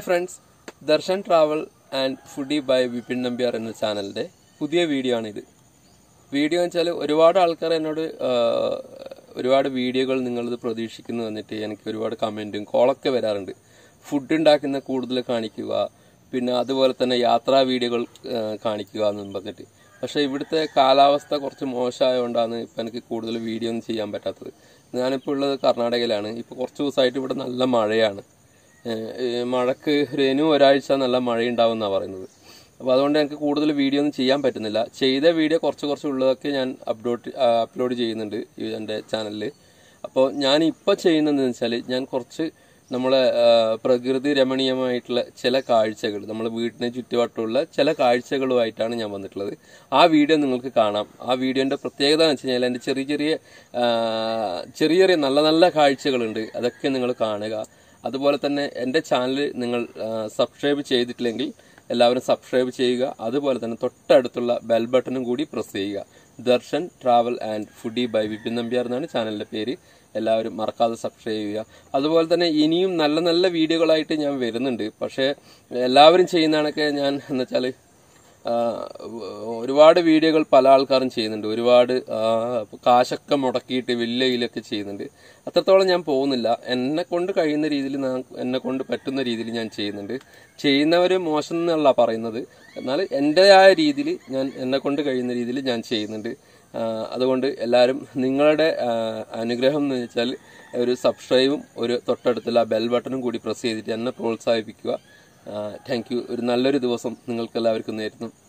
friends Darshan travel and foodie by Vipin Nambiar എന്ന ചാനലിന്റെ പുതിയ വീഡിയോ ആണിത് വീഡിയോ എന്ന് വെച്ചാൽ ഒരുപാട് ആൾക്കാർ എന്നോട് ആ, ഒരുപാട് വീഡിയോകൾ നിങ്ങളിത് പ്രതീക്ഷിക്കുന്നു വന്നിട്ട് എനിക്ക് ഒരുപാട് കമന്റും കോളൊക്കെ വരാറുണ്ട് ഫുഡ് ഉണ്ടാക്കുന്ന കൂടുതൽ കാണിക്കുക പിന്നെ അതുപോലെ തന്നെ യാത്രാ വീഡിയോകൾ ആ, കാണിക്കുക എന്നും പറഞ്ഞിട്ട് പക്ഷേ ഇവിടുത്തെ കാലാവസ്ഥ കുറച്ച് മോശമായതുകൊണ്ടാണ് ഇപ്പം എനിക്ക് കൂടുതൽ വീഡിയോ ഒന്നും ചെയ്യാൻ പറ്റാത്തത് ഞാനിപ്പോൾ ഉള്ളത് കർണാടകയിലാണ് ഇപ്പോൾ കുറച്ച് ദിവസമായിട്ട് ഇവിടെ നല്ല മഴയാണ് ഏഹ് ഈ മഴക്ക് ഒരു ഇനി ഒരാഴ്ച നല്ല മഴയുണ്ടാവുമെന്നാണ് പറയുന്നത് അപ്പോൾ അതുകൊണ്ട് എനിക്ക് കൂടുതൽ വീഡിയോ ഒന്നും ചെയ്യാൻ പറ്റുന്നില്ല ചെയ്ത വീഡിയോ കുറച്ച് കുറച്ച് ഉള്ളതൊക്കെ ഞാൻ അപ്ലോഡ് അപ്ലോഡ് ചെയ്യുന്നുണ്ട് ഈ എൻ്റെ ചാനലിൽ അപ്പോൾ ഞാൻ ഇപ്പോൾ ചെയ്യുന്നതെന്ന് വെച്ചാൽ ഞാൻ കുറച്ച് നമ്മളെ ആ, പ്രകൃതി രമണീയമായിട്ടുള്ള ചില കാഴ്ചകൾ നമ്മളെ വീടിന് ചുറ്റുവട്ടമുള്ള ചില കാഴ്ചകളുമായിട്ടാണ് ഞാൻ വന്നിട്ടുള്ളത് ആ വീഡിയോ നിങ്ങൾക്ക് കാണാം ആ വീഡിയോൻ്റെ പ്രത്യേകത എന്ന് വെച്ച് കഴിഞ്ഞാൽ എൻ്റെ ചെറിയ ചെറിയ ആ, ചെറിയ ചെറിയ നല്ല നല്ല കാഴ്ചകളുണ്ട് അതൊക്കെ നിങ്ങൾ കാണുക അതുപോലെ തന്നെ എൻ്റെ ചാനൽ നിങ്ങൾ സബ്സ്ക്രൈബ് ചെയ്തിട്ടില്ലെങ്കിൽ എല്ലാവരും സബ്സ്ക്രൈബ് ചെയ്യുക അതുപോലെ തന്നെ തൊട്ടടുത്തുള്ള ബെൽ ബട്ടണും കൂടി പ്രസ് ചെയ്യുക Darshan travel and foodie by Vipin Nambiar എന്നാണ് ചാനലിൻ്റെ പേര് എല്ലാവരും മറക്കാതെ സബ്സ്ക്രൈബ് ചെയ്യുക അതുപോലെ തന്നെ ഇനിയും നല്ല നല്ല വീഡിയോകളായിട്ട് ഞാൻ വരുന്നുണ്ട് പക്ഷേ എല്ലാവരും ചെയ്യുന്നതാണൊക്കെ ഞാൻ എന്ന് വെച്ചാൽ ഒരുപാട് വീഡിയോകൾ പല ആൾക്കാരും ചെയ്യുന്നുണ്ട് ഒരുപാട് ആ, കാശൊക്കെ മുടക്കിയിട്ട് വലിയ ഇതിലൊക്കെ ചെയ്യുന്നുണ്ട് അത്രത്തോളം ഞാൻ പോകുന്നില്ല എന്നെ കൊണ്ട് കഴിയുന്ന രീതിയിൽ എന്നെ കൊണ്ട് പറ്റുന്ന രീതിയിൽ ഞാൻ ചെയ്യുന്നുണ്ട് ചെയ്യുന്നവർ മോശം എന്നല്ല പറയുന്നത് എന്നാൽ എൻ്റെതായ രീതിയിൽ ഞാൻ എന്നെ കൊണ്ട് കഴിയുന്ന രീതിയിൽ ഞാൻ ചെയ്യുന്നുണ്ട് ആ, അതുകൊണ്ട് എല്ലാവരും നിങ്ങളുടെ ആ, അനുഗ്രഹം എന്ന് വെച്ചാൽ ഒരു സബ്സ്ക്രൈബും ഒരു തൊട്ടടുത്തുള്ള ബെൽ ബട്ടണും കൂടി പ്രസ് ചെയ്തിട്ട് എന്നെ പ്രോത്സാഹിപ്പിക്കുക താങ്ക് യു ഒരു നല്ലൊരു ദിവസം നിങ്ങൾക്ക് എല്ലാവർക്കും നേരുന്നു